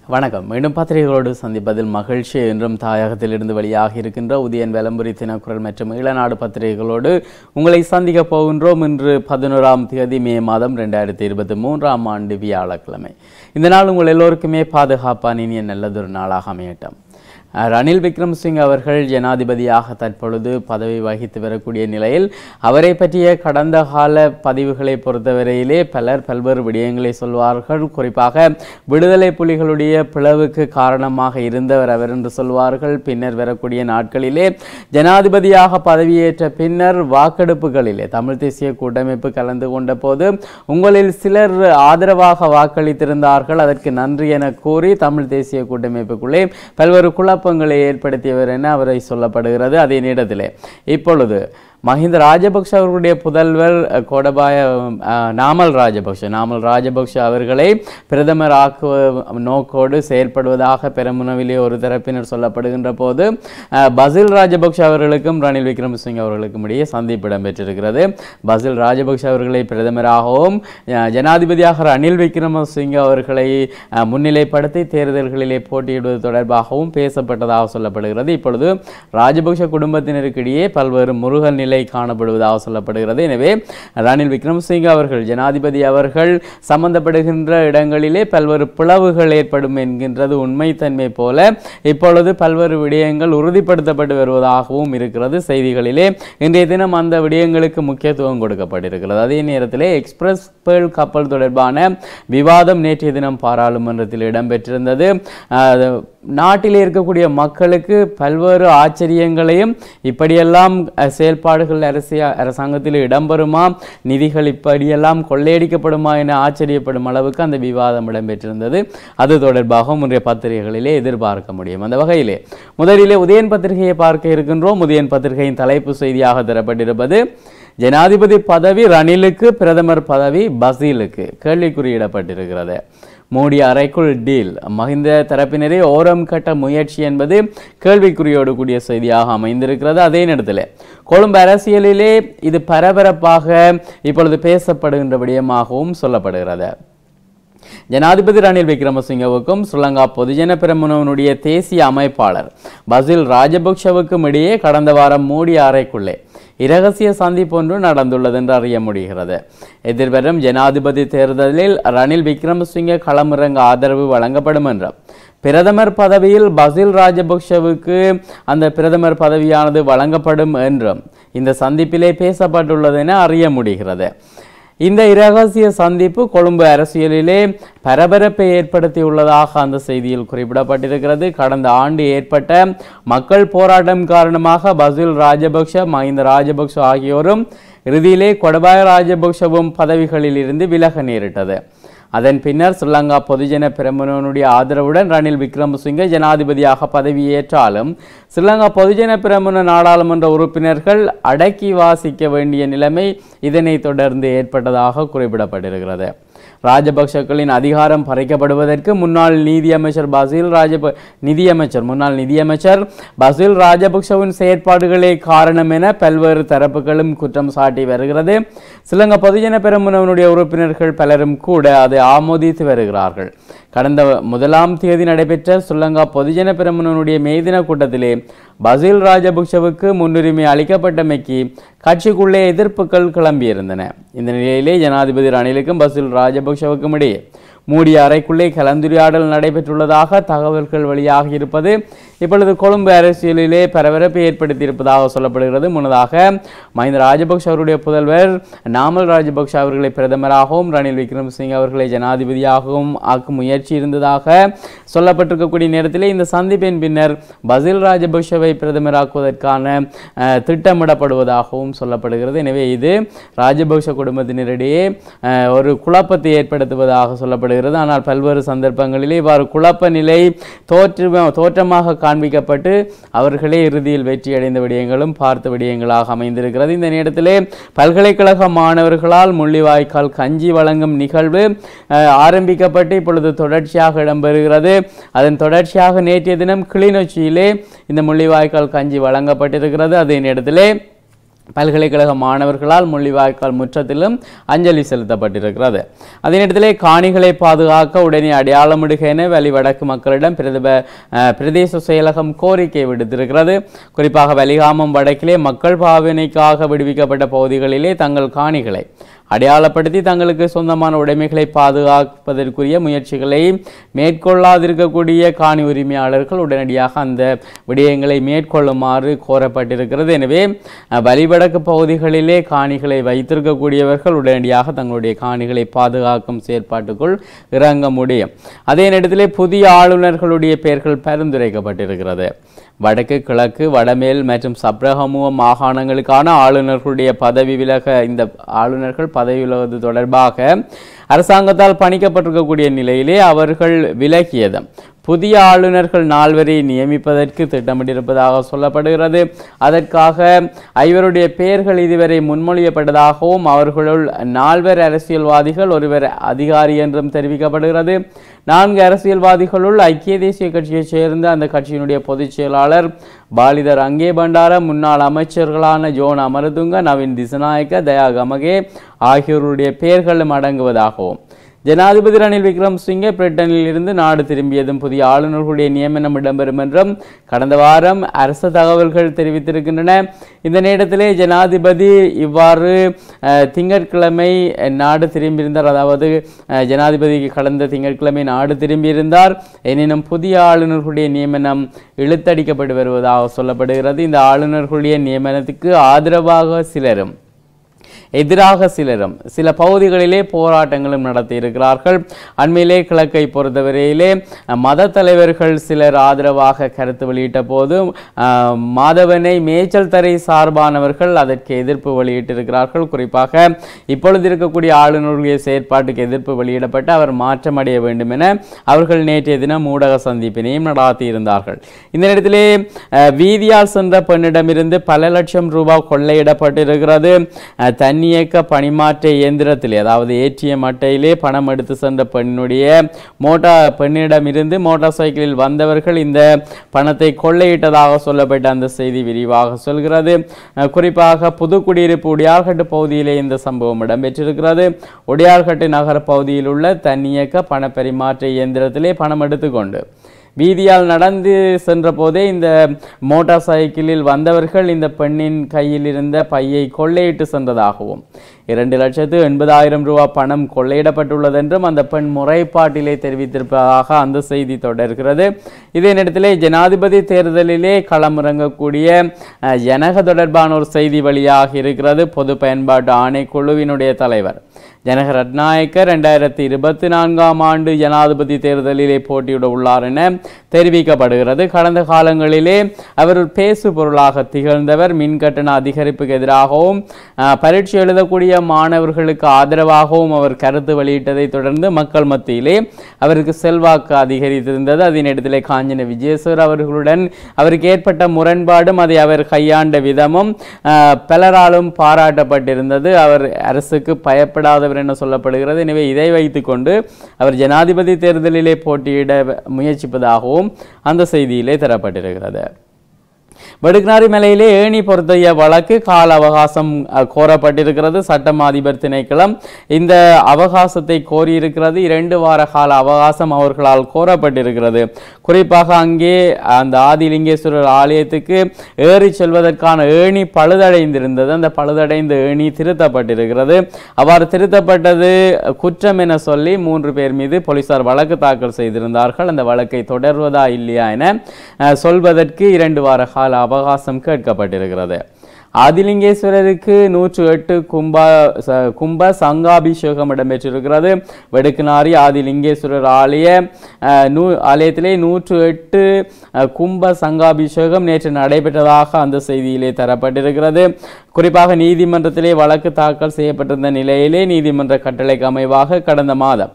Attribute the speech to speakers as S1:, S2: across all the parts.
S1: வணக்கம் மீண்டும் பத்திரிகைகளோடு சந்திப்பதில் மகிழ்ச்சி என்றும் தாயகத்திலிருந்து வெளியாக இருக்கின்ற உதயன் விளம்பரி தினக்குரல் மற்றும் ஈழநாடு பத்திரிகைகளோடு உங்களை சந்திக்க போகின்றோம் இன்று பதினோராம் தேதி மே மாதம் ரெண்டாயிரத்தி இருபத்தி மூன்றாம் ஆண்டு வியாழக்கிழமை இந்த நாள் உங்கள் எல்லோருக்குமே பாதுகாப்பான இனிய நல்லதொரு நாளாக அமையட்டும் அஹ், ரணில் விக்ரமசிங் அவர்கள் ஜனாதிபதியாக தற்பொழுது பதவி வகித்து வரக்கூடிய நிலையில் அவரை பற்றிய கடந்த கால பதிவுகளை பொறுத்தவரையிலே பலர் பல்வேறு விடயங்களை சொல்வார்கள் குறிப்பாக விடுதலை புலிகளுடைய பிளவுக்கு காரணமாக இருந்தவர் அவர் என்று சொல்வார்கள் பின்னர் வரக்கூடிய நாட்களிலே ஜனாதிபதியாக பதவியேற்ற பின்னர் வாக்கெடுப்புகளிலே தமிழ் தேசிய கூட்டமைப்பு கலந்து கொண்ட போது உங்களில் சிலர் ஆதரவாக வாக்களித்திருந்தார்கள் அதற்கு நன்றி என கூறி தமிழ் தேசிய கூட்டமைப்புக்குள்ளே பல்வேறு குழப்பங்களை ஏற்படுத்தியவர் என அவரை சொல்லப்படுகிறது அதே நேரத்திலே இப்பொழுது மஹிந்த ராஜபக்ஷ அவர்களுடைய புதல்வர் அஹ், கோடபாய அஹ், நாமல் ராஜபக்ஷ நாமல் ராஜபக்ஷ அவர்களை பிரதமர் ஆக்குவ நோக்கோடு செயற்படுவதாக பெருமுனவிலே ஒரு தரப்பினர் சொல்லப்படுகின்ற போது அஹ், பசில் ராஜபக்ஷ அவர்களுக்கும் ரணில் விக்ரமசிங்க அவர்களுக்கும் இடையே சந்திப்பு இடம்பெற்றிருக்கிறது பசில் ராஜபக்ஷ அவர்களை பிரதமராகவும் அஹ், ஜனாதிபதியாக ரணில் விக்ரமசிங்க அவர்களை அஹ், முன்னிலைப்படுத்தி தேர்தல்களிலே போட்டியிடுவது தொடர்பாகவும் பேசப்பட்டதாக சொல்லப்படுகிறது இப்பொழுது ராஜபக்ஷ குடும்பத்தினருக்கிடையே பல்வேறு முருகல் நிலை காணப்படுவதாக சொல்லப்படுகிறது எனவே ரணில் விக்ரமசிங்க அவர்கள் ஜனாதிபதி அவர்கள் சம்பந்தப்படுகின்ற இடங்களிலே பல்வேறு பிளவுகள் ஏற்படும் என்கின்றது உண்மைத்தன்மை போல இப்பொழுது பல்வேறு விடயங்கள் உறுதிப்படுத்தப்பட்டு வருவதாகவும் இருக்கிறது செய்திகளிலே இன்றைய தினம் அந்த விடயங்களுக்கு முக்கியத்துவம் கொடுக்கப்பட்டிருக்கிறது அதே நேரத்திலே எக்ஸ்பிரஸ் பேர்ல் கப்பல் தொடர்பான விவாதம் நேற்றைய தினம் பாராளுமன்றத்தில் இடம்பெற்றிருந்தது அஹ், நாட்டிலே இருக்கக்கூடிய மக்களுக்கு பல்வேறு ஆச்சரியங்களையும் இப்படியெல்லாம் அஹ், செயல்பாடுகள் அரசிய அரசாங்கத்தில் இடம்பெறுமா நிதிகள் இப்படியெல்லாம் கொள்ளையடிக்கப்படுமா என ஆச்சரியப்படும் அளவுக்கு அந்த விவாதம் இடம்பெற்றிருந்தது அது தொடர்பாக முன்றைய பத்திரிகைகளிலே எதிர்பார்க்க முடியும் அந்த வகையிலே முதலிலே உதயன் பத்திரிகையை பார்க்க இருக்கின்றோம் உதயன் பத்திரிகையின் தலைப்பு செய்தியாக தரப்பட்டிருப்பது ஜனாதிபதி பதவி ரணிலுக்கு பிரதமர் பதவி பசீலுக்கு கேள்விக்குறியிடப்பட்டிருக்கிறது மோடி அறைக்குள் டீல் மஹிந்த தரப்பினரே ஓரம் கட்ட முயற்சி என்பது கேள்விக்குறியோடு கூடிய செய்தியாக அமைந்திருக்கிறது அதே நேரத்தில் கொழும்பு அரசியலிலே இது பரபரப்பாக இப்பொழுது பேசப்படுகின்ற விடயமாகவும் சொல்லப்படுகிறது ஜனாதிபதி ரணில் விக்ரமசிங்கவுக்கும் ஸ்ரீலங்கா பொதுஜன பெரமுனவனுடைய தேசிய அமைப்பாளர் பசில் ராஜபக்ஷவுக்கும் இடையே கடந்த வாரம் மூடி அறைக்குள்ளே இரகசிய சந்திப்பு ஒன்று நடந்துள்ளது என்று அறிய முடிகிறது எதிர்வரும் ஜனாதிபதி தேர்தலில் ரணில் விக்ரமசிங்க களமிறங்க ஆதரவு வழங்கப்படும் என்றும் பிரதமர் பதவியில் பசில் ராஜபக்ஷவுக்கு அந்த பிரதமர் பதவியானது வழங்கப்படும் என்றும் இந்த சந்திப்பிலே பேசப்பட்டுள்ளது என அறிய முடிகிறது இந்த இரகசிய சந்திப்பு கொழும்பு அரசியலிலே பரபரப்பை ஏற்படுத்தியுள்ளதாக அந்த செய்தியில் குறிப்பிடப்பட்டிருக்கிறது கடந்த ஆண்டு ஏற்பட்ட மக்கள் போராட்டம் காரணமாக பசில் ராஜபக்ஷ மஹிந்த ராஜபக்ஷ ஆகியோரும் இறுதியிலே கொடபாய ராஜபக்ஷவும் பதவிகளில் இருந்து விலக நேரிட்டது அதன் பின்னர் ஸ்ரீலங்கா பொதுஜன பிரமுனனுடைய ஆதரவுடன் ரணில் விக்ரமசிங்கே ஜனாதிபதியாக பதவியேற்றாலும் ஸ்ரீலங்கா பொதுஜன பிரமுன நாடாளுமன்ற உறுப்பினர்கள் அடக்கி வாசிக்க வேண்டிய நிலைமை இதனைத் தொடர்ந்து ஏற்பட்டதாக குறிப்பிடப்பட்டிருக்கிறது ராஜபக்ஷக்களின் அதிகாரம் பறிக்கப்படுவதற்கு முன்னாள் நீதியமைச்சர் பசில் ராஜப நிதியமைச்சர் முன்னாள் நிதியமைச்சர் பசில் ராஜபக்ஷவின் செயற்பாடுகளே காரணம் என பல்வேறு தரப்புகளும் குற்றம் சாட்டி வருகிறது ஸ்ரீலங்கா பொதுஜன பெரமுனவனுடைய உறுப்பினர்கள் பலரும் கூட அதை ஆமோதித்து வருகிறார்கள் கடந்த முதலாம் தேதி நடைபெற்ற ஸ்ரீலங்கா பொதுஜன பெரமுனனுடைய மேதின கூட்டத்திலே பசில் ராஜபக்ஷவுக்கு முன்னுரிமை அளிக்கப்பட்டமைக்கு கட்சிக்குள்ளே எதிர்ப்புகள் கிளம்பியிருந்தன இந்த நிலையிலே ஜனாதிபதி ரணிலுக்கும் பசில் ராஜபக்ஷவுக்கும் இடையே மூடிய அறைக்குள்ளே கலந்துரையாடல் நடைபெற்றுள்ளதாக தகவல்கள் வெளியாக இருப்பது இப்பொழுது கொழும்பு அரசியலிலே பரபரப்பை ஏற்படுத்தியிருப்பதாக சொல்லப்படுகிறது முன்னதாக மஹிந்த ராஜபக்ஷ அவருடைய புதல்வர் நாமல் ராஜபக்ஷ அவர்களை பிரதமராகவும் ரணில் விக்ரமசிங்க அவர்களை ஜனாதிபதியாகவும் ஆக்கும் முயற்சி இருந்ததாக சொல்லப்பட்டிருக்கக்கூடிய நேரத்திலே இந்த சந்திப்பின் பின்னர் பசில் ராஜபக்ஷவை பிரதமராக்குவதற்கான அஹ், திட்டமிடப்படுவதாகவும் சொல்லப்படுகிறது எனவே இது ராஜபக்ஷ குடும்பத்தினரிடையே அஹ், ஒரு குழப்பத்தை ஏற்படுத்துவதாக சொல்லப்படுகிறது ஆனால் பல்வேறு சந்தர்ப்பங்களிலே இவ்வாறு குழப்ப நிலை தோற்று தோற்றமாக காண்பிக்கப்பட்டு அவர்களே இறுதியில் வெற்றியடைந்த விடயங்களும் பார்த்த விடயங்களாக அமைந்திருக்கிறது இந்த நேரத்திலே பல்கலைக்கழக மாணவர்களால் முள்ளிவாய்க்கால் கஞ்சி வழங்கும் நிகழ்வு அஹ், ஆரம்பிக்கப்பட்டு இப்பொழுது தொடர்ச்சியாக இடம்பெறுகிறது அதன் தொடர்ச்சியாக நேற்றைய தினம் கிளிநொச்சியிலே இந்த முள்ளிவாய்க்கால் கஞ்சி வழங்கப்பட்டிருக்கிறது அதே நேரத்திலே பல்கலைக்கழக மாணவர்களால் முள்ளிவாய்க்கால் முற்றத்திலும் அஞ்சலி செலுத்தப்பட்டிருக்கிறது அதே நேரத்திலே காணிகளை பாதுகாக்க உடனே அடையாளமிடுக என வலி வடக்கு மக்களிடம் பிரதம அஹ், பிரதேச செயலகம் கோரிக்கை விடுத்திருக்கிறது குறிப்பாக வலிகாமம் வடக்கிலே மக்கள் பாவனைக்காக விடுவிக்கப்பட்ட பகுதிகளிலே தங்கள் காணிகளை அடையாளப்படுத்தி தங்களுக்கு சொந்தமான உடைமைகளை பாதுகாப்பதற்குரிய முயற்சிகளை மேற்கொள்ளாதிருக்கக்கூடிய காணி உரிமையாளர்கள் உடனடியாக அந்த விடயங்களை மேற்கொள்ளுமாறு கோரப்பட்டிருக்கிறது எனவே அஹ், வலிவடக்கு பகுதிகளிலே காணிகளை வைத்திருக்கக்கூடியவர்கள் உடனடியாக தங்களுடைய காணிகளை பாதுகாக்கும் செயற்பாட்டுக்குள் இறங்க முடியும் அதே நேரத்திலே புதிய ஆளுநர்களுடைய பெயர்கள் பரிந்துரைக்கப்பட்டிருக்கிறது வடக்கு கிழக்கு வடமேல் மற்றும் சப்ரகமுவ மாகாணங்களுக்கான ஆளுநர்களுடைய பதவி விலக இந்த ஆளுநர்கள் பதவி விலகுவது தொடர்பாக அரசாங்கத்தால் பணிக்கப்பட்டிருக்கக்கூடிய நிலையிலே அவர்கள் விலகியது புதிய ஆளுநர்கள் நால்வரை நியமிப்பதற்கு திட்டமிட்டிருப்பதாக சொல்லப்படுகிறது அதற்காக ஐவருடைய பெயர்கள் இதுவரை முன்மொழியப்பட்டதாகவும் அவர்களுள் நால்வர் அரசியல்வாதிகள் ஒருவர் அதிகாரி என்றும் தெரிவிக்கப்படுகிறது நான்கு அரசியல்வாதிகளுள் ஐக்கிய தேசிய கட்சியைச் சேர்ந்த அந்த கட்சியினுடைய பொதுச் செயலாளர் பாலிதர் அங்கே பண்டார முன்னாள் அமைச்சர்களான ஜோன் அமரதுங்க நவீன் திசநாயக்க தயா கமகே ஆகியோருடைய பெயர்களும் அடங்குவதாகவும் ஜனாதிபதி ரணில் விக்ரம்சிங்கே பிரிட்டனில் இருந்து நாடு திரும்பியதும் புதிய ஆளுநர்களுடைய நியமனம் இடம்பெறும் என்றும் கடந்த வாரம் அரசு தகவல்கள் தெரிவித்திருக்கின்றன இந்த நேரத்திலே ஜனாதிபதி இவ்வாறு அஹ், திங்கட்கிழமை அஹ், நாடு திரும்பியிருந்தார் அதாவது அஹ், ஜனாதிபதி கடந்த திங்கட்கிழமை நாடு திரும்பியிருந்தார் எனினும் புதிய ஆளுநர்களுடைய நியமனம் இழுத்தடிக்கப்பட்டு வருவதாக சொல்லப்படுகிறது இந்த ஆளுநர்களுடைய நியமனத்துக்கு ஆதரவாக சிலரும் எதிராக சிலரும் சில பகுதிகளிலே போராட்டங்களும் நடத்தி இருக்கிறார்கள் அண்மையிலே கிழக்கை பொறுத்தவரையிலே அஹ், மத தலைவர்கள் சிலர் ஆதரவாக கருத்து வெளியிட்ட போது அஹ், மாதவனை மேய்ச்சல் தரை சார்பானவர்கள் அதற்கு எதிர்ப்பு வெளியிட்டிருக்கிறார்கள் குறிப்பாக இப்பொழுது இருக்கக்கூடிய ஆளுநருடைய செயற்பாட்டுக்கு எதிர்ப்பு வெளியிடப்பட்டு அவர் மாற்றமடைய வேண்டும் என அவர்கள் நேற்றைய தினம் ஊடக சந்திப்பினையும் நடாத்தியிருந்தார்கள் இந்த நேரத்திலே அஹ், வீதியால் சென்ற பெண்ணிடமிருந்து பல லட்சம் ரூபாய் கொள்ளையிடப்பட்டிருக்கிறது அஹ், தன்னியக்க பணிமாற்ற இயந்திரத்திலே அதாவது ஏடிஎம் அட்டையிலே பணம் எடுத்து சென்ற பெண்ணுடைய மோட்டார் பெண்ணிடமிருந்து மோட்டார் சைக்கிளில் வந்தவர்கள் இந்த பணத்தை கொள்ளையிட்டதாக சொல்லப்பட்ட அந்த செய்தி விரிவாக சொல்கிறது அஹ், குறிப்பாக புதுக்குடியிருப்பு உடையார்கட்டு பகுதியிலே இந்த சம்பவம் இடம்பெற்றிருக்கிறது உடையார்கட்டு நகர பகுதியில் உள்ள தன்னியக்க பண பரிமாற்ற இயந்திரத்திலே பணம் எடுத்துக்கொண்டு வீதியால் நடந்து சென்ற போதே இந்த மோட்டார் சைக்கிளில் வந்தவர்கள் இந்த பெண்ணின் கையில் இருந்த பையை கொள்ளையிட்டு சென்றதாகவும் இரண்டு லட்சத்து எண்பதாயிரம் ரூபாய் பணம் கொள்ளையிடப்பட்டுள்ளது என்றும் அந்த பெண் முறைப்பாட்டிலே தெரிவித்திருப்பதாக அந்த செய்தி தொடர்கிறது இதே நேரத்திலே ஜனாதிபதி தேர்தலிலே களமிறங்கக்கூடிய அஹ், ஜனக தொடர்பான ஒரு செய்தி வெளியாக இருக்கிறது பொது பயன்பாட்டு ஆணைக்குழுவினுடைய தலைவர் ஜனக ரட்நாயக்க ரெண்டாயிரத்தி இருபத்தி நான்காம் ஆண்டு ஜனாதிபதி தேர்தலிலே போட்டியிட உள்ளார் என தெரிவிக்கப்படுகிறது கடந்த காலங்களிலே அவர் பேசு பொருளாக திகழ்ந்தவர் மின் கட்டண அதிகரிப்புக்கு எதிராகவும் அஹ், பரீட்சை எழுதக்கூடிய மாணவர்களுக்கு ஆதரவாகவும் அவர் கருத்து வெளியிட்டதை தொடர்ந்து மக்கள் மத்தியிலே அவருக்கு செல்வாக்கு அதிகரித்திருந்தது அதே நேரத்திலே காஞ்சன விஜயேஸ்வர் அவர்களுடன் அவருக்கு ஏற்பட்ட முரண்பாடும் அதை அவர் கையாண்ட விதமும் அஹ், பலராலும் பாராட்டப்பட்டிருந்தது அவர் அரசுக்கு பயப்படாதவர் என சொல்லப்படுகிறது எனவே இதை வைத்துக்கொண்டு அவர் ஜனாதிபதி தேர்தலிலே போட்டியிட முயற்சிப்பதாகவும் அந்த செய்தியிலே தரப்பட்டிருக்கிறது வடுகனாரி மலையிலே ஏணி பொருத்திய வழக்கு கால அவகாசம் அஹ், கோரப்பட்டிருக்கிறது சட்டம் அதிபர் திணைக்களம் இந்த அவகாசத்தை கோரியிருக்கிறது இரண்டு வார கால அவகாசம் அவர்களால் கோரப்பட்டிருக்கிறது குறிப்பாக அங்கே அந்த ஆதிலிங்கேஸ்வரர் ஆலயத்துக்கு ஏறி செல்வதற்கான ஏணி பழுதடைந்திருந்தது அந்த பழுதடைந்த ஏணி திருத்தப்பட்டிருக்கிறது அவ்வாறு திருத்தப்பட்டது குற்றம் என சொல்லி மூன்று பேர் மீது போலீசார் வழக்கு தாக்கல் செய்திருந்தார்கள் அந்த வழக்கை தொடர்வதா இல்லையா என அஹ், சொல்வதற்கு இரண்டு வார கால அவகாசம் கேட்கப்பட்டிருக்கிறது ஆதிலிங்கேஸ்வரருக்கு நூற்று எட்டு கும்ப ச- கும்ப சங்காபிஷேகம் இடம்பெற்றிருக்கிறது வெடுக்குநாரி ஆதிலிங்கேஸ்வரர் ஆலய அஹ், நூ ஆலயத்திலே நூற்று எட்டு அஹ், கும்ப சங்காபிஷேகம் நேற்று நடைபெற்றதாக அந்த செய்தியிலே தரப்பட்டிருக்கிறது குறிப்பாக நீதிமன்றத்திலே வழக்கு தாக்கல் செய்யப்பட்டிருந்த நிலையிலே நீதிமன்ற கட்டளைக்கு அமைவாக கடந்த மாதம்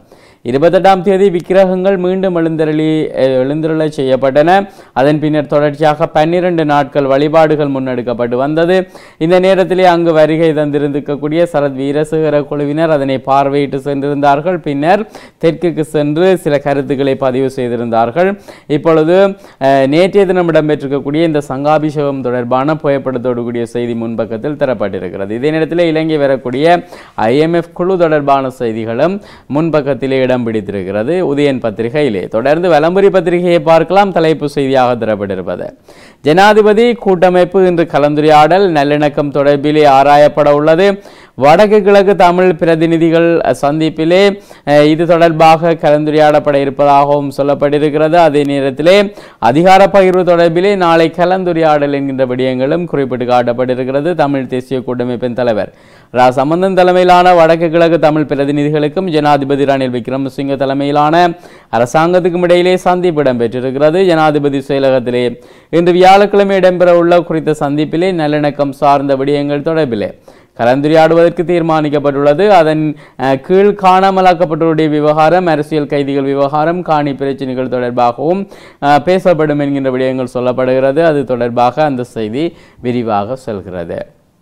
S1: இருபத்தெட்டாம் தேதி விக்கிரகங்கள் மீண்டும் எழுந்தருளி அஹ், எழுந்தருள செய்யப்பட்டன அதன் பின்னர் தொடர்ச்சியாக பன்னிரண்டு நாட்கள் வழிபாடுகள் முன்னெடுக்கப்பட்டு வந்தது இந்த நேரத்திலே அங்கு வருகை தந்திருந்திருக்கக்கூடிய சரத் வீரசேகர குழுவினர் அதனை பார்வையிட்டு சென்றிருந்தார்கள் பின்னர் தெற்குக்கு சென்று சில கருத்துக்களை பதிவு செய்திருந்தார்கள் இப்பொழுது அஹ், நேற்றைய தினம் இடம்பெற்றிருக்கக்கூடிய இந்த சங்காபிஷேகம் தொடர்பான புகைப்படத்தோடு கூடிய செய்தி முன்பக்கத்தில் தரப்பட்டிருக்கிறது இதே நேரத்தில் இலங்கை வரக்கூடிய ஐஎம்எஃப் குழு தொடர்பான செய்திகளும் முன்பக்கத்திலே இடம் பிடித்திருக்கிறது உதயன் பத்திரிகையிலே தொடர்ந்து வலம்புரி பத்திரிகையை பார்க்கலாம் தலைப்பு செய்தியாக தரப்பட்டிருப்பது ஜனாதிபதி கூட்டமைப்பு இன்று கலந்துரையாடல் நல்லிணக்கம் தொடர்பிலே ஆராயப்பட உள்ளது வடக்கு கிழக்கு தமிழ் பிரதிநிதிகள் சந்திப்பிலே அஹ், இது தொடர்பாக கலந்துரையாடப்பட இருப்பதாகவும் சொல்லப்பட்டிருக்கிறது அதே நேரத்திலே அதிகார பகிர்வு தொடர்பிலே நாளை கலந்துரையாடல் என்கின்ற விடயங்களும் குறிப்பிட்டு காட்டப்பட்டிருக்கிறது தமிழ் தேசிய கூட்டமைப்பின் தலைவர் ரா சம்பந்தன் தலைமையிலான வடக்கு கிழக்கு தமிழ் பிரதிநிதிகளுக்கும் ஜனாதிபதி ரணில் விக்ரமசிங்க தலைமையிலான அரசாங்கத்துக்கும் இடையிலே சந்திப்பு இடம்பெற்றிருக்கிறது ஜனாதிபதி செயலகத்திலே இன்று வியாழக்கிழமை இடம்பெறவுள்ள குறித்த சந்திப்பிலே நல்லிணக்கம் சார்ந்த விடயங்கள் தொடர்பிலே கலந்துரையாடுவதற்கு தீர்மானிக்கப்பட்டுள்ளது அதன் அஹ், கீழ் காணாமலாக்கப்பட்டவருடைய விவகாரம் அரசியல் கைதிகள் விவகாரம் காணி பிரச்சனைகள் தொடர்பாகவும் அஹ், பேசப்படும் என்கின்ற விடயங்கள் சொல்லப்படுகிறது அது தொடர்பாக அந்த செய்தி விரிவாக சொல்கிறது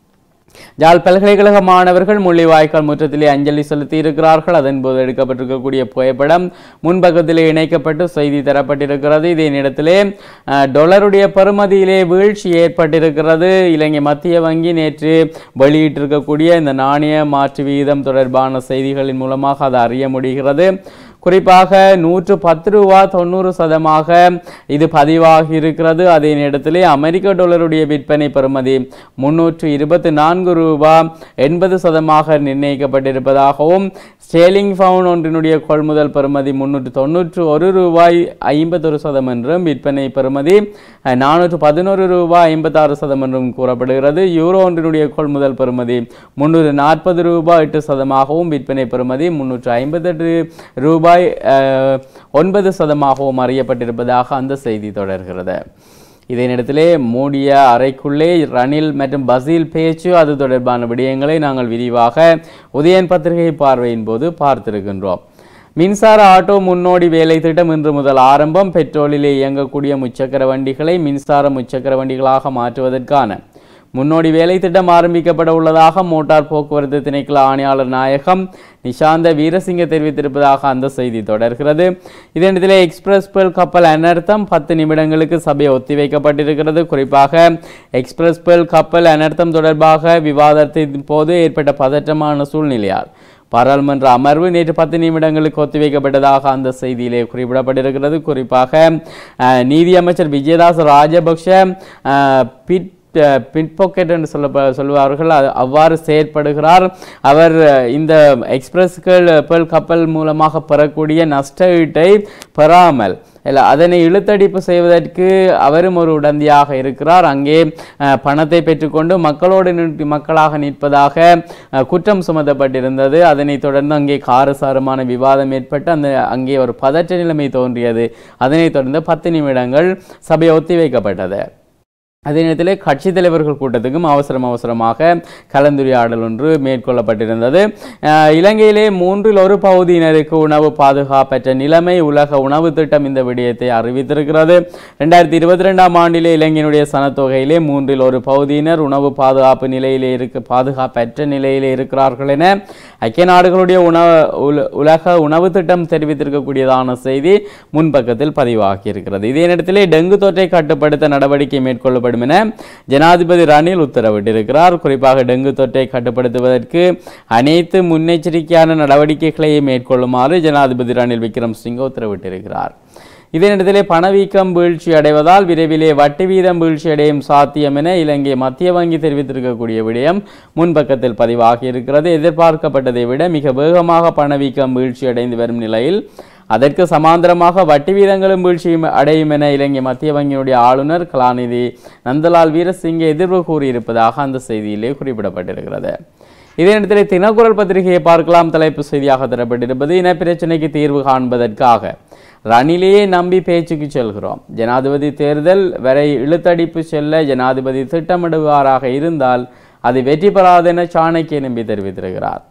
S1: ஜாழ் பல்கலைக்கழக மாணவர்கள் முள்ளிவாய்க்கால் முற்றத்திலே அஞ்சலி செலுத்தி இருக்கிறார்கள் அதன் போது எடுக்கப்பட்டிருக்கக்கூடிய புகைப்படம் முன்பக்கத்திலே இணைக்கப்பட்டு செய்தி தரப்பட்டிருக்கிறது இதே நேரத்திலே அஹ், டொலருடைய பெறுமதியிலே வீழ்ச்சி ஏற்பட்டிருக்கிறது இலங்கை மத்திய வங்கி நேற்று வெளியிட்டிருக்கக்கூடிய இந்த நாணய மாற்று வீதம் தொடர்பான செய்திகளின் மூலமாக அதை அறிய முடிகிறது குறிப்பாக நூற்று பத்து ரூபா தொண்ணூறு சதமாக இது பதிவாகி இருக்கிறது அதே நேரத்திலே அமெரிக்க டாலருடைய விற்பனை பெறுமதி முன்னூற்று இருபத்தி நான்கு ரூபா எண்பது சதமாக நிர்ணயிக்கப்பட்டிருப்பதாகவும் ஸ்டேலிங் பவுன் ஒன்றினுடைய கொள்முதல் பெறுமதி முன்னூற்று தொண்ணூற்று ஒரு ரூபாய் ஐம்பத்தொரு சதம் என்றும் விற்பனை பெறுமதி அஹ், நானூற்று பதினோரு ரூபாய் ஐம்பத்தாறு சதம் என்றும் கூறப்படுகிறது யூரோ ஒன்றினுடைய கொள்முதல் பெறுமதி முன்னூறு நாற்பது ரூபாய் எட்டு சதமாகவும் விற்பனை பெறுமதி முன்னூற்று ஐம்பத்தெட்டு ரூபாய் அஹ், ஒன்பது சதமாகவும் அறியப்பட்டிருப்பதாக அந்த செய்தி தொடர்கிறது இதே நேரத்திலே மூடிய அறைக்குள்ளே ரணில் மற்றும் பசீல் பேச்சு அது தொடர்பான விடயங்களை நாங்கள் விரிவாக உதயன் பத்திரிகை பார்வையின் போது பார்த்திருக்கின்றோம் மின்சார ஆட்டோ முன்னோடி வேலை திட்டம் இன்று முதல் ஆரம்பம் பெட்ரோலிலே இயங்கக்கூடிய முச்சக்கர வண்டிகளை மின்சார முச்சக்கர வண்டிகளாக மாற்றுவதற்கான முன்னோடி வேலை திட்டம் ஆரம்பிக்கப்பட உள்ளதாக மோட்டார் போக்குவரத்து திணைக்கள ஆணையாளர் நாயகம் நிஷாந்த வீரசிங்க தெரிவித்திருப்பதாக அந்த செய்தி தொடர்கிறது இதனிடத்திலே எக்ஸ்பிரஸ் பேல் கப்பல் அனர்த்தம் பத்து நிமிடங்களுக்கு சபை ஒத்திவைக்கப்பட்டிருக்கிறது குறிப்பாக எக்ஸ்பிரஸ் பேல் கப்பல் அனர்த்தம் தொடர்பாக விவாதத்தின் போது ஏற்பட்ட பதற்றமான சூழ்நிலையால் பாராளுமன்ற அமர்வு நேற்று பத்து நிமிடங்களுக்கு ஒத்திவைக்கப்பட்டதாக அந்த செய்தியிலே குறிப்பிடப்பட்டிருக்கிறது குறிப்பாக அஹ், நீதியமைச்சர் விஜயதாஸ் ராஜபக்ஷ அஹ், பிட் பிட்பாக்கெட் என்று சொல்ல சொல்லுவார்கள் அது அவ்வாறு செயற்படுகிறார் அவர் அஹ், இந்த எக்ஸ்பிரஸ்கள் பேல் கப்பல் மூலமாக பெறக்கூடிய நஷ்ட ஈட்டை பெறாமல் இல்ல அதனை இழுத்தடிப்பு செய்வதற்கு அவரும் ஒரு உடந்தையாக இருக்கிறார் அங்கே அஹ், பணத்தை பெற்றுக்கொண்டு மக்களோடு நின்று மக்களாக நிற்பதாக அஹ், குற்றம் சுமத்தப்பட்டிருந்தது அதனைத் தொடர்ந்து அங்கே காரசாரமான விவாதம் ஏற்பட்டு அந்த அங்கே ஒரு பதற்ற நிலைமை தோன்றியது அதனைத் தொடர்ந்து பத்து நிமிடங்கள் சபை ஒத்திவைக்கப்பட்டது அதே நேரத்தில் கட்சி தலைவர்கள் கூட்டத்துக்கும் அவசரம் அவசரமாக கலந்துரையாடல் ஒன்று மேற்கொள்ளப்பட்டிருந்தது அஹ், இலங்கையிலே மூன்றில் ஒரு பகுதியினருக்கு உணவு பாதுகாப்பற்ற நிலைமை உலக உணவு திட்டம் இந்த விடயத்தை அறிவித்திருக்கிறது ரெண்டாயிரத்தி இருபத்தி ரெண்டாம் ஆண்டிலே இலங்கையினுடைய சனத்தொகையிலே மூன்றில் ஒரு பகுதியினர் உணவு பாதுகாப்பு நிலையிலே இருக்கு பாதுகாப்பற்ற நிலையிலே இருக்கிறார்கள் என ஐக்கிய நாடுகளுடைய உணவு உல- உலக உணவு திட்டம் தெரிவித்திருக்கக்கூடியதான செய்தி முன்பக்கத்தில் பதிவாகி இருக்கிறது இதே நேரத்திலே டெங்கு தொற்றை கட்டுப்படுத்த நடவடிக்கை மேற்கொள்ளப்படும் என ஜனாதிபதி ரணில் உத்தரவிட்டிருக்கிறார் குறிப்பாக டெங்கு தொற்றை கட்டுப்படுத்துவதற்கு அனைத்து முன்னெச்சரிக்கையான நடவடிக்கைகளை மேற்கொள்ளுமாறு ஜனாதிபதி ரணில் விக்ரமசிங்க உத்தரவிட்டிருக்கிறார் இதே நேரத்திலே பணவீக்கம் வீழ்ச்சி அடைவதால் விரைவிலே வட்டி வீதம் வீழ்ச்சி அடையும் சாத்தியம் என இலங்கை மத்திய வங்கி தெரிவித்திருக்கக்கூடிய விடயம் முன்பக்கத்தில் பதிவாகி இருக்கிறது எதிர்பார்க்கப்பட்டதை விட மிக வேகமாக பணவீக்கம் வீழ்ச்சி அடைந்து வரும் நிலையில் அதற்கு சமாந்தரமாக வட்டி வீதங்களும் வீழ்ச்சியும் அடையும் என இலங்கை மத்திய வங்கியினுடைய ஆளுநர் கலாநிதி நந்தலால் வீரசிங்க எதிர்வு கூறியிருப்பதாக அந்த செய்தியிலே குறிப்பிடப்பட்டிருக்கிறது இதே நேரத்தில் தினக்குரல் பத்திரிகையை பார்க்கலாம் தலைப்பு செய்தியாக தரப்பட்டிருப்பது இனப்பிரச்சனைக்கு தீர்வு காண்பதற்காக ரணிலேயே நம்பி பேச்சுக்கு செல்கிறோம் ஜனாதிபதி தேர்தல் வரை இழுத்தடிப்பு செல்ல ஜனாதிபதி திட்டமிடுவாராக இருந்தால் அது வெற்றி பெறாதென சாணக்கிய நம்பி தெரிவித்திருக்கிறார்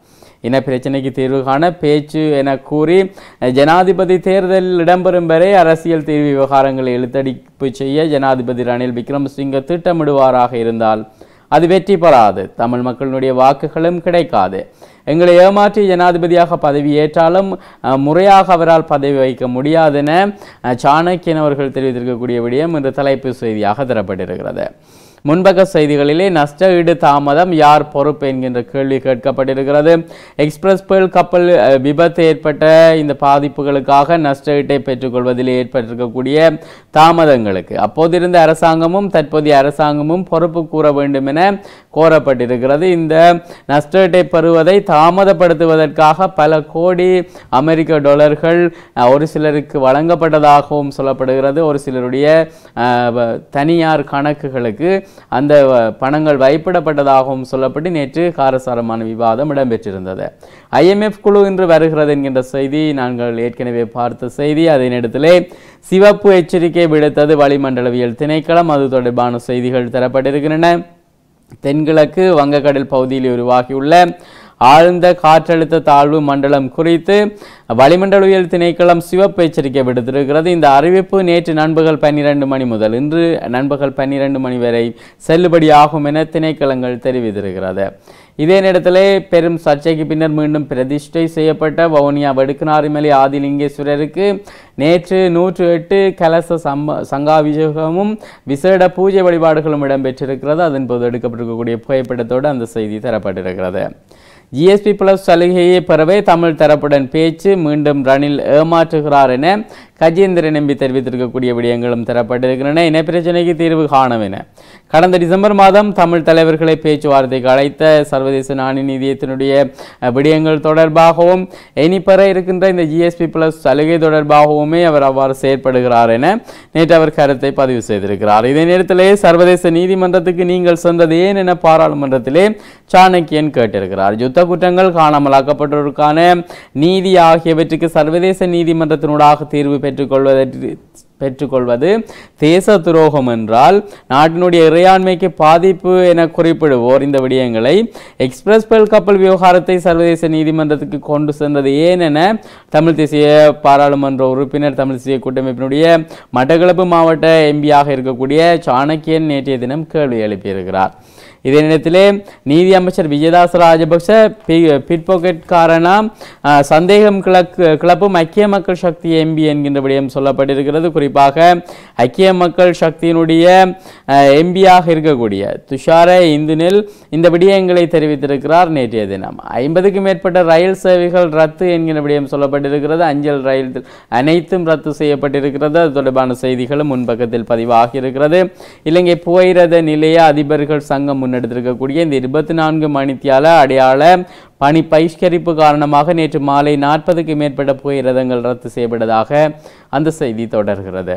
S1: இன பிரச்சனைக்கு தீர்வு காண பேச்சு என கூறி அஹ், ஜனாதிபதி தேர்தலில் இடம்பெறும் வரை அரசியல் தீர்வு விவகாரங்களை இழுத்தடிப்பு செய்ய ஜனாதிபதி ரணில் விக்ரமசிங்க திட்டமிடுவாராக இருந்தால் அது வெற்றி பெறாது தமிழ் மக்களினுடைய வாக்குகளும் கிடைக்காது எங்களை ஏமாற்றி ஜனாதிபதியாக பதவி ஏற்றாலும் அஹ், முறையாக அவரால் பதவி வைக்க முடியாதென அஹ், சாணக்கியன் அவர்கள் தெரிவித்திருக்கக்கூடிய விடயம் இன்று தலைப்பு செய்தியாக தரப்பட்டிருக்கிறது முன்பக்க செய்திகளிலே நஷ்ட ஈடு தாமதம் யார் பொறுப்பு என்கின்ற கேள்வி கேட்கப்பட்டிருக்கிறது எக்ஸ்பிரஸ் பேர்ல் கப்பல் அஹ், விபத்து ஏற்பட்ட இந்த பாதிப்புகளுக்காக நஷ்ட ஈட்டை பெற்றுக்கொள்வதில் ஏற்பட்டிருக்கக்கூடிய தாமதங்களுக்கு அப்போதிருந்த அரசாங்கமும் தற்போதைய அரசாங்கமும் பொறுப்பு கூற வேண்டும் என கோரப்பட்டிருக்கிறது இந்த நஷ்ட ஈட்டை பெறுவதை தாமதப்படுத்துவதற்காக பல கோடி அமெரிக்க டாலர்கள் அஹ், ஒரு சிலருக்கு வழங்கப்பட்டதாகவும் சொல்லப்படுகிறது ஒரு சிலருடைய அஹ், வ- தனியார் கணக்குகளுக்கு அந்த அஹ், பணங்கள் வைப்பிடப்பட்டதாகவும் சொல்லப்பட்டு நேற்று காரசாரமான விவாதம் இடம்பெற்றிருந்தது ஐஎம்எஃப் குழு இன்று வருகிறது என்கின்ற செய்தி நாங்கள் ஏற்கனவே பார்த்த செய்தி அதே நேரத்திலே சிவப்பு எச்சரிக்கை விடுத்தது வளிமண்டலவியல் திணைக்களம் அது தொடர்பான செய்திகள் தரப்பட்டிருக்கின்றன தென்கிழக்கு வங்கக்கடல் பகுதியில் உருவாகியுள்ள ஆழ்ந்த காற்றழுத்த தாழ்வு மண்டலம் குறித்து வளிமண்டலவியல் திணைக்களம் சிவப்பு எச்சரிக்கை விடுத்திருக்கிறது இந்த அறிவிப்பு நேற்று நண்பகல் பன்னிரண்டு மணி முதல் இன்று நண்பகல் பன்னிரண்டு மணி வரை செல்லுபடியாகும் என திணைக்களங்கள் தெரிவித்திருக்கிறது இதே நேரத்திலே பெரும் சர்ச்சைக்கு பின்னர் மீண்டும் பிரதிஷ்டை செய்யப்பட்ட வவுனியா வடுக்குநாரிமலை ஆதிலிங்கேஸ்வரருக்கு நேற்று நூற்று எட்டு கலச சம்ப சங்காபிஷேகமும் விசேட பூஜை வழிபாடுகளும் இடம்பெற்றிருக்கிறது அதன் போது எடுக்கப்பட்டிருக்கக்கூடிய புகைப்படத்தோடு அந்த செய்தி தரப்பட்டிருக்கிறது ஜிஎஸ்பி பிளஸ் சலுகையை பெறவே தமிழ் தரப்புடன் பேச்சு மீண்டும் ரணில் ஏமாற்றுகிறார் என கஜேந்திரன் எம்பி தெரிவித்திருக்கக்கூடிய விடயங்களும் தரப்பட்டிருக்கின்றன இனப்பிரச்சனைக்கு தீர்வு காணும் என கடந்த டிசம்பர் மாதம் தமிழ் தலைவர்களை பேச்சுவார்த்தைக்கு அழைத்த சர்வதேச நாணய நிதியத்தினுடைய அஹ், விடயங்கள் தொடர்பாகவும் இனி பெற இருக்கின்ற இந்த ஜிஎஸ்பி பிளஸ் சலுகை தொடர்பாகவுமே அவர் அவ்வாறு செயற்படுகிறார் என நேற்று அவர் கருத்தை பதிவு செய்திருக்கிறார் இதே நேரத்திலே சர்வதேச நீதிமன்றத்துக்கு நீங்கள் சென்றது ஏன் என பாராளுமன்றத்திலே சாணக்கியன் கேட்டிருக்கிறார் யுத்த குற்றங்கள் காணாமலாக்கப்பட்டோருக்கான நீதி ஆகியவற்றுக்கு சர்வதேச நீதிமன்றத்தினூடாக தீர்வு பெற்றுக்கொள்வதற்கு பெற்றுக்கொள்வது தேச துரோகம் என்றால் நாட்டினுடைய இறையாண்மைக்கு பாதிப்பு என குறிப்பிடுவோர் இந்த விடயங்களை எக்ஸ்பிரஸ் பெல் கப்பல் விவகாரத்தை சர்வதேச நீதிமன்றத்துக்கு கொண்டு சென்றது ஏன் என தமிழ் தேசிய பாராளுமன்ற உறுப்பினர் தமிழ் தேசிய கூட்டமைப்பினுடைய மட்டக்களப்பு மாவட்ட எம்பியாக இருக்கக்கூடிய சாணக்கியன் நேற்றைய தினம் கேள்வி எழுப்பியிருக்கிறார் இதே நேரத்திலே நீதி அமைச்சர் விஜயதாஸ் ராஜபக்ச பிட்பாக்கெட்காரனா அஹ், சந்தேகம் கிளக்கு கிளப்பும் ஐக்கிய மக்கள் சக்தி எம்பி என்கின்ற விடயம் சொல்லப்பட்டிருக்கிறது குறிப்பாக ஐக்கிய மக்கள் சக்தியினுடைய எம்பியாக இருக்கக்கூடிய துஷார இந்துனில் இந்த விடயங்களை தெரிவித்திருக்கிறார் நேற்றைய தினம் ஐம்பதுக்கும் மேற்பட்ட ரயில் சேவைகள் ரத்து என்கிற விடயம் சொல்லப்பட்டிருக்கிறது அஞ்சல் ரயில் அனைத்தும் ரத்து செய்யப்பட்டிருக்கிறது அது தொடர்பான செய்திகளும் முன்பக்கத்தில் பதிவாகி இருக்கிறது இலங்கை புகையிரத நிலைய அதிபர்கள் சங்கம் முன்னெடுத்திருக்கக்கூடிய இந்த இருபத்தி நான்கு மணித்தியால அடையாள பணி பகிஷ்கரிப்பு காரணமாக நேற்று மாலை நாற்பதுக்கு மேற்பட்ட புகையிரதங்கள் ரத்து செய்யப்பட்டதாக அந்த செய்தி தொடர்கிறது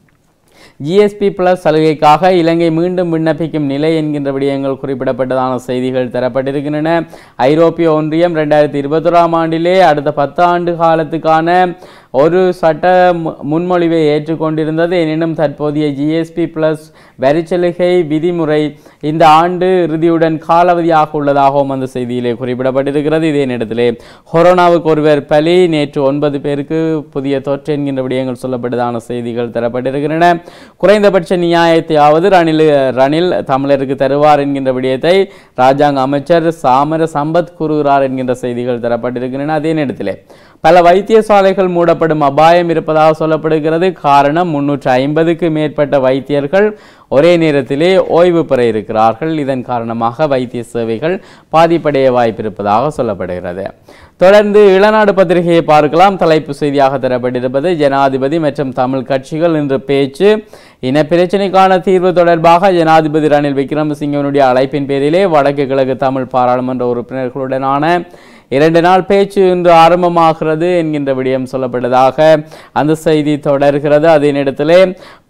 S1: ஜிஎஸ்பி பிளஸ் சலுகைக்காக இலங்கை மீண்டும் விண்ணப்பிக்கும் நிலை என்கின்ற விடயங்கள் குறிப்பிடப்பட்டதான செய்திகள் தரப்பட்டிருக்கின்றன ஐரோப்பிய ஒன்றியம் ரெண்டாயிரத்தி இருபத்தொராம் ஆண்டிலே அடுத்த பத்து ஆண்டு காலத்துக்கான ஒரு சட்ட மு- முன்மொழிவை ஏற்றுக்கொண்டிருந்தது எனினும் தற்போதைய ஜிஎஸ்பி பிளஸ் வரிச்சலுகை விதிமுறை இந்த ஆண்டு இறுதியுடன் காலாவதியாக உள்ளதாகவும் அந்த செய்தியிலே குறிப்பிடப்பட்டிருக்கிறது இதே நேரத்திலே கொரோனாவுக்கு ஒருவர் பலி நேற்று ஒன்பது பேருக்கு புதிய தொற்று என்கின்ற விடயங்கள் சொல்லப்பட்டதான செய்திகள் தரப்பட்டிருக்கின்றன குறைந்தபட்ச நியாயத்தையாவது ரணில் ரணில் தமிழருக்கு தருவார் என்கின்ற விடயத்தை ராஜாங்க அமைச்சர் சாமர சம்பத் கூறுகிறார் என்கின்ற செய்திகள் தரப்பட்டிருக்கின்றன அதே நேரத்திலே பல வைத்தியசாலைகள் மூடப்படும் அபாயம் இருப்பதாக சொல்லப்படுகிறது காரணம் முன்னூற்று ஐம்பதுக்கு மேற்பட்ட வைத்தியர்கள் ஒரே நேரத்திலே ஓய்வு பெற இருக்கிறார்கள் இதன் காரணமாக வைத்திய சேவைகள் பாதிப்படைய வாய்ப்பிருப்பதாக சொல்லப்படுகிறது தொடர்ந்து இளநாடு பத்திரிகையை பார்க்கலாம் தலைப்பு செய்தியாக தரப்பட்டிருப்பது ஜனாதிபதி மற்றும் தமிழ் கட்சிகள் இன்று பேச்சு இன பிரச்சினைக்கான தீர்வு தொடர்பாக ஜனாதிபதி ரணில் விக்ரமசிங்கவனுடைய அழைப்பின் பேரிலே வடக்கு கிழக்கு தமிழ் பாராளுமன்ற உறுப்பினர்களுடனான இரண்டு நாள் பேச்சு இன்று ஆரம்பமாகிறது என்கின்ற விடயம் சொல்லப்பட்டதாக அந்த செய்தி தொடர்கிறது அதே நேரத்திலே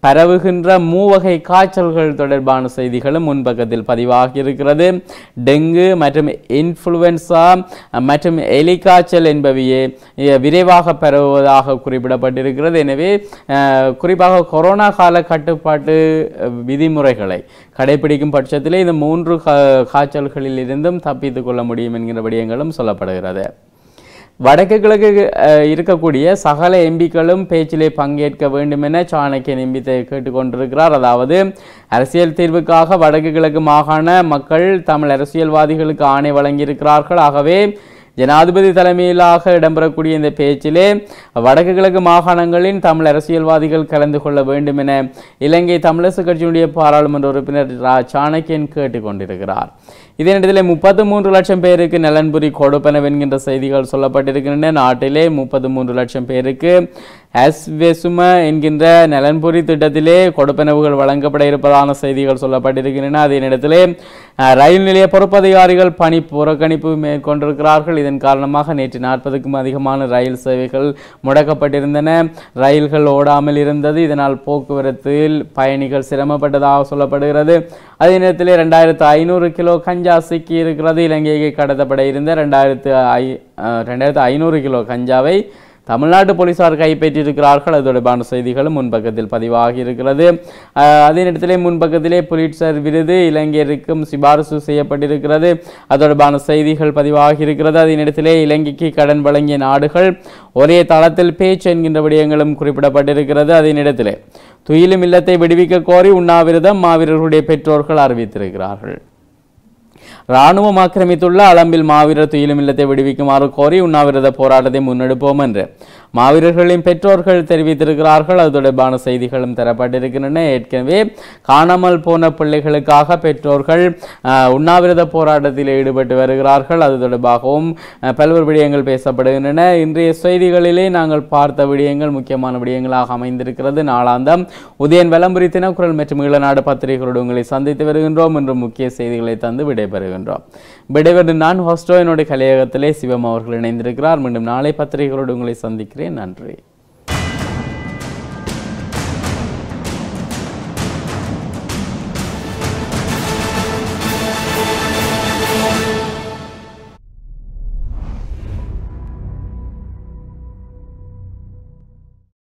S1: பரவுகின்ற மூவகை காய்ச்சல்கள் தொடர்பான செய்திகளும் முன்பக்கத்தில் பதிவாகி இருக்கிறது டெங்கு மற்றும் இன்ஃப்ளூவன்சா மற்றும் எலிக்காய்ச்சல் என்பவையே அஹ், விரைவாக பரவுவதாக குறிப்பிடப்பட்டிருக்கிறது எனவே அஹ், குறிப்பாக கொரோனா கால கட்டுப்பாட்டு அஹ், விதிமுறைகளை கடைபிடிக்கும் பட்சத்திலே இந்த மூன்று கா- காய்ச்சல்களில் இருந்தும் தப்பித்துக் கொள்ள முடியும் என்கிற விடயங்களும் சொல்லப்படுகிறது வடக்கு கிழக்கு அஹ், இருக்கக்கூடிய சகல எம்பிக்களும் பேச்சிலே பங்கேற்க வேண்டும் என சாணக்கியன் எம்பி தே- கேட்டுக்கொண்டிருக்கிறார் அதாவது அரசியல் தீர்வுக்காக வடக்கு கிழக்கு மாகாண மக்கள் தமிழ் அரசியல்வாதிகளுக்கு ஆணை வழங்கியிருக்கிறார்கள் ஆகவே ஜனாதிபதி தலைமையிலாக இடம்பெறக்கூடிய இந்த பேச்சிலே வடக்கு கிழக்கு மாகாணங்களின் தமிழ் அரசியல்வாதிகள் கலந்து கொள்ள வேண்டும் என இலங்கை தமிழரசு கட்சியினுடைய பாராளுமன்ற உறுப்பினர் ரா சாணக்கியன் கேட்டுக்கொண்டிருக்கிறார் இதே நேரத்தில் முப்பத்து மூன்று லட்சம் பேருக்கு நலன்புரி கொடுப்பனவு என்கின்ற செய்திகள் சொல்லப்பட்டிருக்கின்றன நாட்டிலே முப்பத்து மூன்று லட்சம் பேருக்கு அஸ்வெசும என்கின்ற நலன்புரி திட்டத்திலே கொடுப்பனவுகள் வழங்கப்பட இருப்பதான செய்திகள் சொல்லப்பட்டிருக்கின்றன அதே நேரத்திலே அஹ், ரயில் நிலைய பொறுப்பதிகாரிகள் பணி புறக்கணிப்பு மேற்கொண்டிருக்கிறார்கள் இதன் காரணமாக நேற்று நாற்பதுக்கும் அதிகமான ரயில் சேவைகள் முடக்கப்பட்டிருந்தன ரயில்கள் ஓடாமல் இருந்தது இதனால் போக்குவரத்தில் பயணிகள் சிரமப்பட்டதாக சொல்லப்படுகிறது அதே நேரத்தில் ரெண்டாயிரத்து ஐநூறு கிலோ கஞ்சா சிக்கி இருக்கிறது இலங்கைக்கு கடத்தப்பட இருந்த ரெண்டாயிரத்து ஐ அஹ், ரெண்டாயிரத்து ஐநூறு கிலோ கஞ்சாவை தமிழ்நாட்டு போலீசார் கைப்பற்றியிருக்கிறார்கள் அது தொடர்பான செய்திகளும் முன்பக்கத்தில் பதிவாகி இருக்கிறது அஹ், அதே நேரத்திலே முன்பக்கத்திலே புலிட்சர் விருது இலங்கையருக்கும் சிபாரிசு செய்யப்பட்டிருக்கிறது அது தொடர்பான செய்திகள் பதிவாகி இருக்கிறது அதே நேரத்திலே இலங்கைக்கு கடன் வழங்கிய நாடுகள் ஒரே தளத்தில் பேச்சு என்கின்ற விடயங்களும் குறிப்பிடப்பட்டிருக்கிறது அதே நேரத்திலே துயிலும் இல்லத்தை விடுவிக்க கோரி உண்ணாவிரதம் மாவீரர்களுடைய பெற்றோர்கள் அறிவித்திருக்கிறார்கள் இராணுவம் ஆக்கிரமித்துள்ள அளம்பில் மாவீரர் துயிலும் இல்லத்தை விடுவிக்குமாறு கோரி உண்ணாவிரத போராட்டத்தை முன்னெடுப்போம் என்று மாவீரர்களின் பெற்றோர்கள் தெரிவித்திருக்கிறார்கள் அது தொடர்பான செய்திகளும் தரப்பட்டிருக்கின்றன ஏற்கனவே காணாமல் போன பிள்ளைகளுக்காக பெற்றோர்கள் அஹ், உண்ணாவிரத போராட்டத்தில் ஈடுபட்டு வருகிறார்கள் அது தொடர்பாகவும் அஹ், பல்வேறு விடயங்கள் பேசப்படுகின்றன இன்றைய செய்திகளிலே நாங்கள் பார்த்த விடயங்கள் முக்கியமான விடயங்களாக அமைந்திருக்கிறது நாளாந்தம் உதயன் விளம்பரி தினக்குரல் மற்றும் ஈழநாடு பத்திரிகைகளோடு உங்களை சந்தித்து வருகின்றோம் என்று முக்கிய செய்திகளை தந்து விடைபெறுகின்றோம் விடைபெற்று நான் ஹோஸ்டோ என்னுடைய கலையகத்திலே சிவம் அவர்கள் இணைந்திருக்கிறார் மீண்டும் நாளை பத்திரிகைகளோடு உங்களை சந்திக்கிறேன் நன்றி